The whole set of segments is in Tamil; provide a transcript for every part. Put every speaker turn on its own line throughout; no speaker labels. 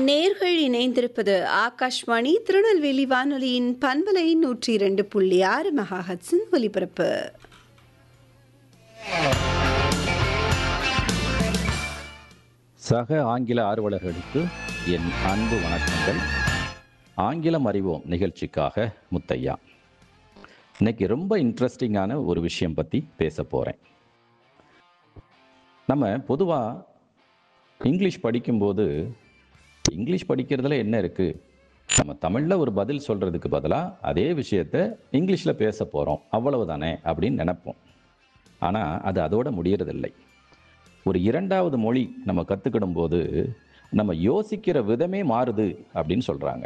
நேர்கள் இணைந்திருப்பது ஆகாஷ்வாணி திருநெல்வேலி வானொலியின் பண்பலை நூற்றி இரண்டு புள்ளி ஆறு மெகாஹட்ஸின் ஒலிபரப்பு
சக ஆங்கில ஆர்வலர்களுக்கு என் அன்பு வணக்கங்கள் ஆங்கிலம் அறிவோம் நிகழ்ச்சிக்காக முத்தையா இன்னைக்கு ரொம்ப இன்ட்ரெஸ்டிங்கான ஒரு விஷயம் பற்றி பேச போகிறேன் நம்ம பொதுவாக இங்கிலீஷ் படிக்கும்போது இங்கிலீஷ் படிக்கிறதுல என்ன இருக்குது நம்ம தமிழில் ஒரு பதில் சொல்கிறதுக்கு பதிலாக அதே விஷயத்த இங்கிலீஷில் பேச போகிறோம் அவ்வளவுதானே அப்படின்னு நினைப்போம் ஆனால் அது அதோட முடியறதில்லை ஒரு இரண்டாவது மொழி நம்ம கற்றுக்கிடும் போது நம்ம யோசிக்கிற விதமே மாறுது அப்படின்னு சொல்கிறாங்க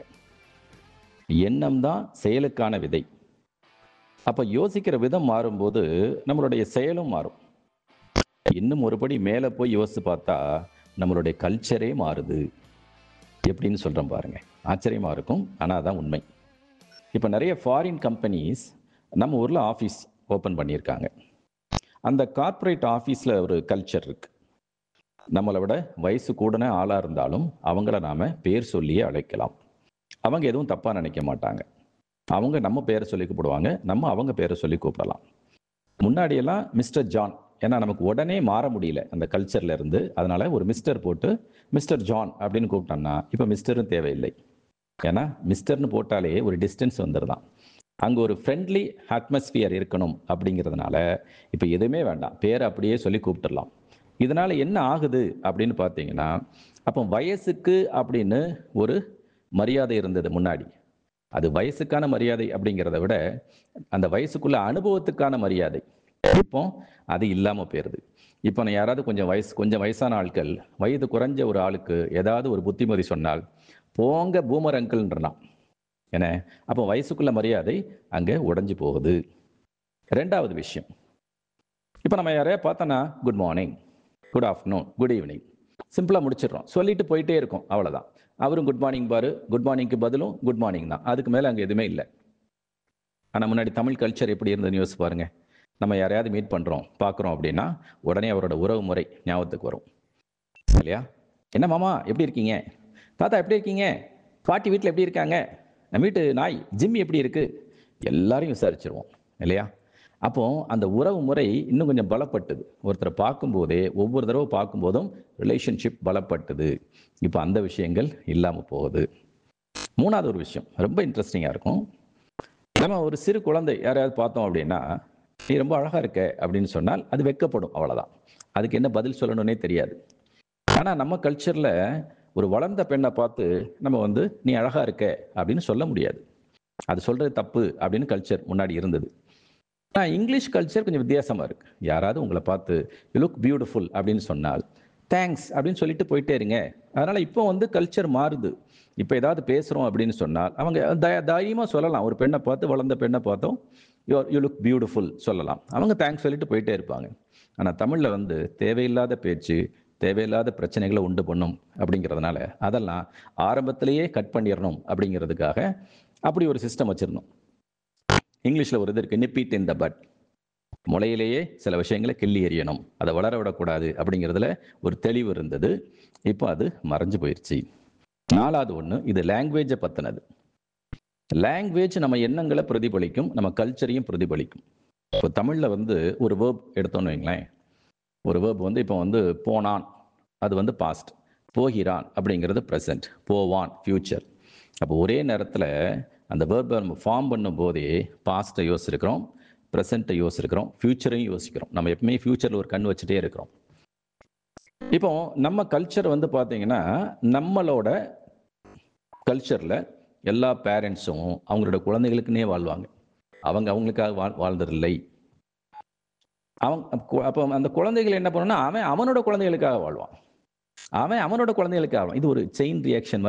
எண்ணம் தான் செயலுக்கான விதை அப்போ யோசிக்கிற விதம் மாறும்போது நம்மளுடைய செயலும் மாறும் இன்னும் ஒருபடி மேலே போய் யோசித்து பார்த்தா நம்மளுடைய கல்ச்சரே மாறுது எப்படின்னு சொல்கிறேன் பாருங்க ஆச்சரியமாக இருக்கும் ஆனால் அதான் உண்மை இப்போ நிறைய ஃபாரின் கம்பெனிஸ் நம்ம ஊரில் ஆஃபீஸ் ஓப்பன் பண்ணியிருக்காங்க அந்த கார்ப்பரேட் ஆஃபீஸில் ஒரு கல்ச்சர் இருக்கு நம்மளை விட வயசு கூடன ஆளாக இருந்தாலும் அவங்கள நாம் பேர் சொல்லியே அழைக்கலாம் அவங்க எதுவும் தப்பாக நினைக்க மாட்டாங்க அவங்க நம்ம பேரை சொல்லி கூப்பிடுவாங்க நம்ம அவங்க பேரை சொல்லி கூப்பிடலாம் முன்னாடியெல்லாம் மிஸ்டர் ஜான் ஏன்னா நமக்கு உடனே மாற முடியல அந்த கல்ச்சர்ல இருந்து அதனால ஒரு மிஸ்டர் போட்டு மிஸ்டர் ஜான் அப்படின்னு கூப்பிட்டோம்னா இப்போ மிஸ்டரும் தேவையில்லை ஏன்னா மிஸ்டர்னு போட்டாலே ஒரு டிஸ்டன்ஸ் வந்துடுதான் அங்கே ஒரு ஃப்ரெண்ட்லி அட்மாஸ்பியர் இருக்கணும் அப்படிங்கிறதுனால இப்போ எதுவுமே வேண்டாம் பேரை அப்படியே சொல்லி கூப்பிட்டுடலாம் இதனால் என்ன ஆகுது அப்படின்னு பார்த்தீங்கன்னா அப்போ வயசுக்கு அப்படின்னு ஒரு மரியாதை இருந்தது முன்னாடி அது வயசுக்கான மரியாதை அப்படிங்கிறத விட அந்த வயசுக்குள்ள அனுபவத்துக்கான மரியாதை இப்போ அது இல்லாமல் போயிடுது இப்போ நான் யாராவது கொஞ்சம் வயசு கொஞ்சம் வயசான ஆட்கள் வயது குறைஞ்ச ஒரு ஆளுக்கு ஏதாவது ஒரு புத்திமதி சொன்னால் போங்க பூமர் அங்கிள்ன்றான் என்ன அப்போ வயசுக்குள்ள மரியாதை அங்கே உடைஞ்சு போகுது ரெண்டாவது விஷயம் இப்போ நம்ம யாரையா பார்த்தோன்னா good morning good afternoon good evening சிம்பிளாக முடிச்சிடுறோம் சொல்லிட்டு போயிட்டே இருக்கோம் அவ்வளோதான் அவரும் குட் மார்னிங் பாரு குட் மார்னிங்க்கு பதிலும் குட் மார்னிங் தான் அதுக்கு மேலே அங்கே எதுவுமே இல்லை ஆனால் முன்னாடி தமிழ் கல்ச்சர் எப்படி இருந்ததுன்னு யோசிச்சு பாருங்க நம்ம யாரையாவது மீட் பண்ணுறோம் பார்க்குறோம் அப்படின்னா உடனே அவரோட உறவு முறை ஞாபகத்துக்கு வரும் இல்லையா என்ன மாமா எப்படி இருக்கீங்க தாத்தா எப்படி இருக்கீங்க பாட்டி வீட்டில் எப்படி இருக்காங்க நம்ம வீட்டு நாய் ஜிம்மி எப்படி இருக்கு எல்லாரையும் விசாரிச்சிருவோம் இல்லையா அப்போ அந்த உறவு முறை இன்னும் கொஞ்சம் பலப்பட்டது ஒருத்தரை பார்க்கும்போதே ஒவ்வொரு தடவை பார்க்கும்போதும் ரிலேஷன்ஷிப் பலப்பட்டது இப்போ அந்த விஷயங்கள் இல்லாமல் போகுது மூணாவது ஒரு விஷயம் ரொம்ப இன்ட்ரெஸ்டிங்காக இருக்கும் நம்ம ஒரு சிறு குழந்தை யாரையாவது பார்த்தோம் அப்படின்னா நீ ரொம்ப அழகாக இருக்க அப்படின்னு சொன்னால் அது வெக்கப்படும் அவ்வளோதான் அதுக்கு என்ன பதில் சொல்லணும்னே தெரியாது ஆனால் நம்ம கல்ச்சரில் ஒரு வளர்ந்த பெண்ணை பார்த்து நம்ம வந்து நீ அழகாக இருக்க அப்படின்னு சொல்ல முடியாது அது சொல்கிறது தப்பு அப்படின்னு கல்ச்சர் முன்னாடி இருந்தது ஆனால் இங்கிலீஷ் கல்ச்சர் கொஞ்சம் வித்தியாசமாக இருக்குது யாராவது உங்களை பார்த்து யூ லுக் பியூட்டிஃபுல் அப்படின்னு சொன்னால் தேங்க்ஸ் அப்படின்னு சொல்லிட்டு போயிட்டே இருங்க அதனால் இப்போ வந்து கல்ச்சர் மாறுது இப்போ ஏதாவது பேசுகிறோம் அப்படின்னு சொன்னால் அவங்க தய தைரியமாக சொல்லலாம் ஒரு பெண்ணை பார்த்து வளர்ந்த பெண்ணை பார்த்தோம் யூ யூ லுக் பியூட்டிஃபுல் சொல்லலாம் அவங்க தேங்க்ஸ் சொல்லிட்டு போயிட்டே இருப்பாங்க ஆனால் தமிழில் வந்து தேவையில்லாத பேச்சு தேவையில்லாத பிரச்சனைகளை உண்டு பண்ணும் அப்படிங்கிறதுனால அதெல்லாம் ஆரம்பத்திலேயே கட் பண்ணிடணும் அப்படிங்கிறதுக்காக அப்படி ஒரு சிஸ்டம் வச்சுருந்தோம் இங்கிலீஷில் ஒரு இது இருக்குது நிப்பிட் இன் த பட் முளையிலேயே சில விஷயங்களை கிள்ளி எறியணும் அதை வளர விடக்கூடாது அப்படிங்கிறதுல ஒரு தெளிவு இருந்தது இப்போ அது மறைஞ்சு போயிடுச்சு நாலாவது ஒன்று இது லாங்குவேஜை பற்றினது லாங்குவேஜ் நம்ம எண்ணங்களை பிரதிபலிக்கும் நம்ம கல்ச்சரையும் பிரதிபலிக்கும் இப்போ தமிழில் வந்து ஒரு வேர்ப் எடுத்தோன்னு வைங்களேன் ஒரு வேர்ப் வந்து இப்போ வந்து போனான் அது வந்து பாஸ்ட் போகிறான் அப்படிங்கிறது ப்ரெசன்ட் போவான் ஃப்யூச்சர் அப்போ ஒரே நேரத்தில் அந்த வேர்பை நம்ம ஃபார்ம் பண்ணும் போதே பாஸ்ட்டை யோசிச்சிருக்கிறோம் ப்ரெசண்ட்டை யோசிக்கிறோம் ஃப்யூச்சரையும் யோசிக்கிறோம் நம்ம எப்பவுமே ஃப்யூச்சரில் ஒரு கண் வச்சுட்டே இருக்கிறோம் இப்போ நம்ம கல்ச்சர் வந்து பார்த்தீங்கன்னா நம்மளோட கல்ச்சரில் எல்லா பேரண்ட்ஸும் அவங்களோட குழந்தைகளுக்குன்னே வாழ்வாங்க அவங்க அவங்களுக்காக வாழ் வாழ்ந்ததில்லை அவங்க அப்போ அந்த குழந்தைகள் என்ன பண்ணணும்னா அவன் அவனோட குழந்தைகளுக்காக வாழ்வான் அவன் அவனோட குழந்தைகளுக்காக வாழ்வான் இது ஒரு செயின் ரியாக்ஷன்